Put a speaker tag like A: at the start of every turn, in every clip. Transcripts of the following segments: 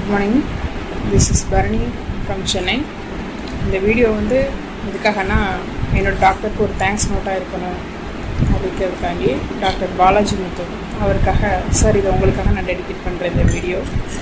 A: good morning this is Bharani from Chennai இந்த video வந்து எதுக்காகனா என்னோட டாக்டருக்கு ஒரு தேங்க்ஸ் நோட்டாக இருக்கணும் அப்படிங்கிறதுக்காண்டி டாக்டர் பாலாஜி முத்து அவருக்காக சார் இதை உங்களுக்காக நான் டெடிகேட் பண்ணுறேன் இந்த வீடியோ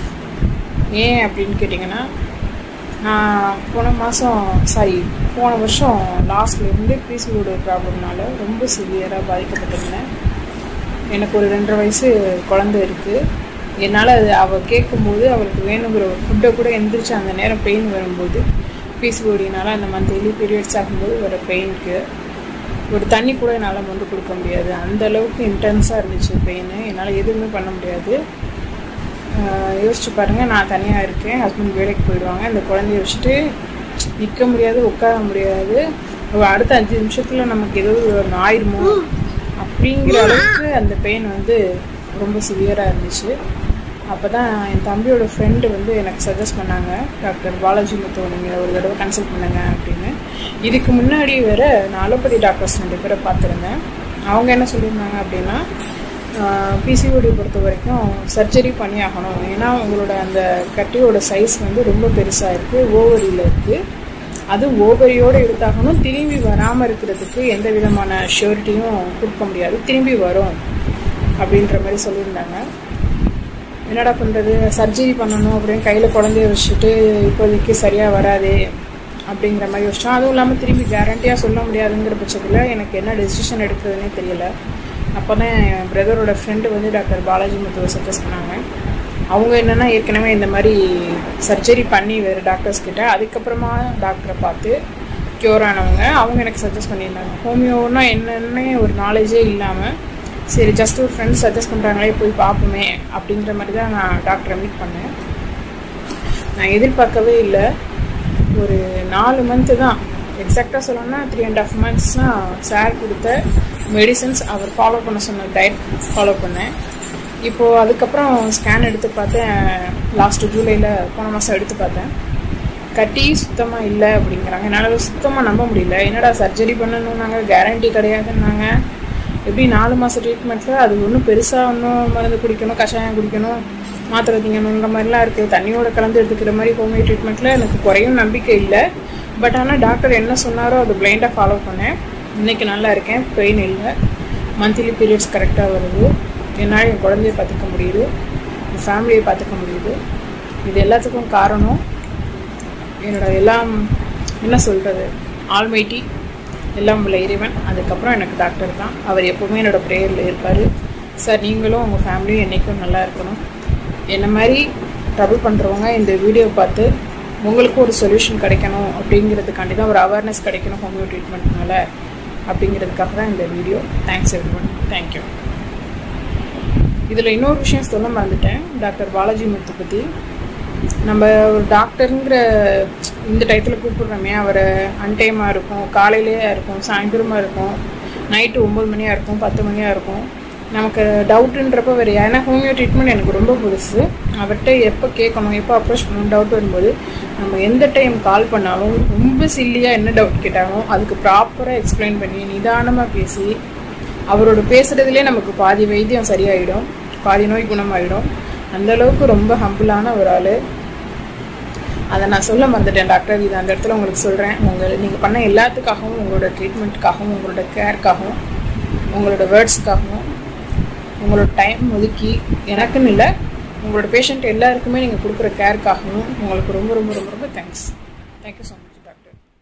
A: ஏன் அப்படின்னு கேட்டிங்கன்னா நான் போன மாதம் சாரி போன வருஷம் லாஸ்ட்லேருந்து பிசிஓட ப்ராப்ளம்னால ரொம்ப சிவியராக பாதிக்கப்பட்டிருந்தேன் எனக்கு ஒரு ரெண்டரை வயசு குழந்தை இருக்குது என்னால் அது அவள் கேட்கும்போது அவளுக்கு வேணுங்கிற ஒரு ஃபுட்டை கூட எந்திரிச்சு அந்த நேரம் பெயின் வரும்போது பிசிஓடினால அந்த மந்த்லி பீரியட்ஸ் ஆகும்போது வர பெயினுக்கு ஒரு தண்ணி கூட என்னால் வந்து கொடுக்க முடியாது அந்த அளவுக்கு இன்டென்ஸாக இருந்துச்சு பெயின் என்னால் எதுவுமே பண்ண முடியாது யோசிச்சு பாருங்கள் நான் தனியாக இருக்கேன் ஹஸ்பண்ட் வேலைக்கு போயிடுவாங்க இந்த குழந்தைய வச்சுட்டு நிற்க முடியாது உட்கார முடியாது அடுத்த அஞ்சு நிமிஷத்தில் நமக்கு ஏதோ ஒரு ஆயிருமோ அப்படிங்கிற அளவுக்கு அந்த பெயின் வந்து ரொம்ப சிவியராக இருந்துச்சு அப்போ தான் என் தம்பியோட ஃப்ரெண்டு வந்து எனக்கு சஜஸ்ட் பண்ணாங்க டாக்டர் பாலாஜி முத்து நீங்கள் ஒரு தடவை கன்சல்ட் பண்ணுங்க அப்படின்னு இதுக்கு முன்னாடி வேற நான் அலோபதி டாக்டர்ஸ் ரெண்டு பேரை பார்த்துருந்தேன் அவங்க என்ன சொல்லியிருந்தாங்க அப்படின்னா பிசிஓடி பொறுத்த வரைக்கும் சர்ஜரி பண்ணி ஆகணும் ஏன்னா உங்களோட அந்த கட்டியோட சைஸ் வந்து ரொம்ப பெருசாக இருக்குது ஓவரியில் இருக்குது அது ஓவரியோடு எடுத்தாகணும் திரும்பி வராமல் இருக்கிறதுக்கு எந்த விதமான ஷூரிட்டியும் கொடுக்க முடியாது திரும்பி வரும் அப்படின்ற மாதிரி சொல்லியிருந்தாங்க என்னடா பண்ணுறது சர்ஜரி பண்ணணும் அப்படின்னு கையில் குழந்தைய வச்சுட்டு இப்போதைக்கு சரியாக வராது அப்படிங்கிற மாதிரி யோசிச்சோம் அதுவும் இல்லாமல் திரும்பி கேரண்டியாக சொல்ல முடியாதுங்கிற பட்சத்தில் எனக்கு என்ன டெசிஷன் எடுக்கிறதுனே தெரியல அப்போ தான் என் பிரதரோட ஃப்ரெண்டு வந்து டாக்டர் பாலாஜி முத்துவை சஜஸ்ட் பண்ணாங்க அவங்க என்னென்னா ஏற்கனவே இந்த மாதிரி சர்ஜரி பண்ணி வேறு டாக்டர்ஸ் கிட்ட அதுக்கப்புறமா டாக்டரை பார்த்து க்யூர் ஆனவங்க அவங்க எனக்கு சஜஸ்ட் பண்ணியிருந்தாங்க ஹோமியோன்னா என்னென்ன ஒரு நாலேஜே இல்லாமல் சரி ஜஸ்ட் ஒரு ஃப்ரெண்ட்ஸ் சஜஸ்ட் பண்ணுறாங்களே போய் பார்ப்போமே அப்படிங்கிற மாதிரி தான் நான் டாக்டரை மீட் பண்ணேன் நான் எதிர்பார்க்கவே இல்லை ஒரு நாலு மந்த்து தான் எக்ஸாக்டாக சொல்லணும்னா த்ரீ அண்ட் ஆஃப் மந்த்ஸ்னால் சார் கொடுத்த மெடிசன்ஸ் அவர் ஃபாலோ பண்ண சொன்ன டயட் ஃபாலோ பண்ணேன் இப்போது அதுக்கப்புறம் ஸ்கேன் எடுத்து பார்த்தேன் லாஸ்ட்டு ஜூலையில் போன மாதம் எடுத்து பார்த்தேன் கட்டி சுத்தமாக இல்லை அப்படிங்கிறாங்க என்னால் சுத்தமாக நம்ப முடியல என்னடா சர்ஜரி பண்ணணுன்னாங்க கேரண்டி கிடையாதுன்னாங்க எப்படி நாலு மாதம் ட்ரீட்மெண்ட்டில் அது ஒன்றும் பெருசாக ஒன்றும் மருந்து குடிக்கணும் கஷாயம் குடிக்கணும் மாத்திரை திங்கணுங்கிற மாதிரிலாம் இருக்குது தண்ணியோட கலந்து எடுத்துக்கிற மாதிரி ஹோமியோ ட்ரீட்மெண்ட்டில் எனக்கு குறையும் நம்பிக்கை இல்லை பட் ஆனால் டாக்டர் என்ன சொன்னாரோ அது பிளைண்டாக ஃபாலோ பண்ணேன் இன்றைக்கி நல்லா இருக்கேன் பெயின் இல்லை மந்த்லி பீரியட்ஸ் கரெக்டாக வருது என்னால் என் குழந்தைய பார்த்துக்க முடியுது என் ஃபேமிலியை பார்த்துக்க முடியுது இது எல்லாத்துக்கும் காரணம் என்னோட எல்லாம் என்ன சொல்கிறது ஆல்மைட்டி எல்லாம் உள்ள இறைவன் அதுக்கப்புறம் எனக்கு டாக்டர் தான் அவர் எப்போவுமே என்னோடய ப்ரேயரில் இருப்பார் சார் நீங்களும் உங்கள் ஃபேமிலியும் என்றைக்கும் நல்லா இருக்கணும் என்ன மாதிரி ட்ரபிள் பண்ணுறவங்க இந்த வீடியோ பார்த்து உங்களுக்கு ஒரு சொல்யூஷன் கிடைக்கணும் அப்படிங்கிறதுக்காண்டி தான் ஒரு அவேர்னஸ் கிடைக்கணும் ஹோமியோ ட்ரீட்மெண்ட்னால அப்படிங்கிறதுக்காக தான் இந்த video thanks everyone thank you இதில் இன்னொரு விஷயம் சொல்ல மறந்துட்டேன் டாக்டர் பாலாஜி முத்து பற்றி நம்ம ஒரு டாக்டருங்கிற இந்த டயத்தில் கூப்பிடுறோமே அவரை அன்டைமாக இருக்கும் காலையிலேயே இருக்கும் சாயந்தரமாக இருக்கும் நைட்டு ஒம்பது மணியாக இருக்கும் பத்து மணியாக இருக்கும் நமக்கு டவுட்டுன்றப்ப வேறு ஏன்னா ஹோமியோ ட்ரீட்மெண்ட் எனக்கு ரொம்ப புதுசு அவர்கிட்ட எப்போ கேட்கணும் எப்போ அப்ரோச் பண்ணணும் டவுட் வரும்போது நம்ம எந்த டைம் கால் பண்ணாலும் ரொம்ப சில்லியாக என்ன டவுட் கேட்டாலும் அதுக்கு ப்ராப்பராக எக்ஸ்பிளைன் பண்ணி நிதானமாக பேசி அவரோட பேசுகிறதுலே நமக்கு பாதி வைத்தியம் சரியாயிடும் பாதி நோய் குணமாயிடும் அந்தளவுக்கு ரொம்ப ஹம்பிளான ஒரு ஆள் அதை நான் சொல்ல மறந்துட்டேன் டாக்டர் இது அந்த இடத்துல உங்களுக்கு சொல்கிறேன் உங்கள் நீங்கள் பண்ண எல்லாத்துக்காகவும் உங்களோட ட்ரீட்மெண்ட்டுக்காகவும் உங்களோட கேருக்காகவும் உங்களோட வேர்ட்ஸ்க்காகவும் உங்களோட டைம் ஒதுக்கி எனக்குன்னு இல்லை உங்களோட பேஷண்ட் எல்லாருக்குமே நீங்கள் கொடுக்குற கேருக்காகவும் உங்களுக்கு ரொம்ப ரொம்ப ரொம்ப ரொம்ப thanks thank you so much doctor